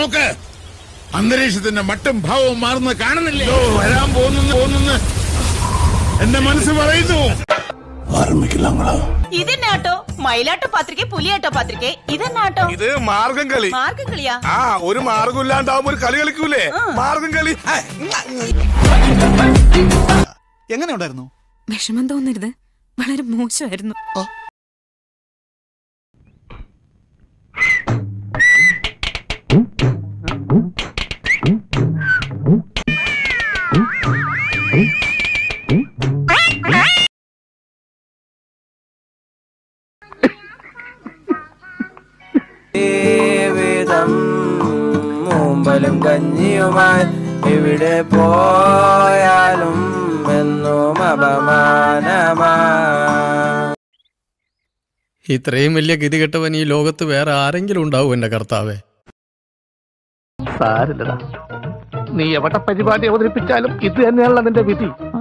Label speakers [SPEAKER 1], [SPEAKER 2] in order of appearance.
[SPEAKER 1] നോക്ക് അന്തരീക്ഷത്തിന്റെ മട്ടും ഭാവവും മാറുന്ന കാണുന്നില്ലേ ഓ, വരാൻ പോകുന്നു പോകുന്നു എന്റെ മനസ്സ് പറയുന്നു
[SPEAKER 2] ഇതെന്നാട്ടോ മയിലാട്ടോ പത്രിക പുലിയാട്ടോ പത്രിക ഇതെന്നാട്ടോ
[SPEAKER 3] ഇത് മാർഗം കളി
[SPEAKER 2] മാർഗം കളിയാ
[SPEAKER 3] ആ ഒരു മാർഗം ഇല്ലാണ്ടാവുമ്പോ ഒരു കളി കളിക്കൂലേ മാർഗം കളി
[SPEAKER 4] എങ്ങനെ ഉണ്ടായിരുന്നു
[SPEAKER 5] വിഷമം തോന്നരുത് വളരെ മോശമായിരുന്നു
[SPEAKER 6] ജീവിതം മൂമ്പലും കഞ്ഞിയുമായി എവിടെ പോയാലും എന്നും അപമാനമാ
[SPEAKER 7] ഇത്രയും വലിയ ഗതികെട്ടവൻ ഈ ലോകത്ത് വേറെ ആരെങ്കിലും ഉണ്ടാവും എന്റെ കർത്താവേ
[SPEAKER 8] സാരില്ലടാ നീ എവിടെ പരിപാടി അവതരിപ്പിച്ചാലും ഇത് തന്നെയാണല്ലോ നിന്റെ വിധി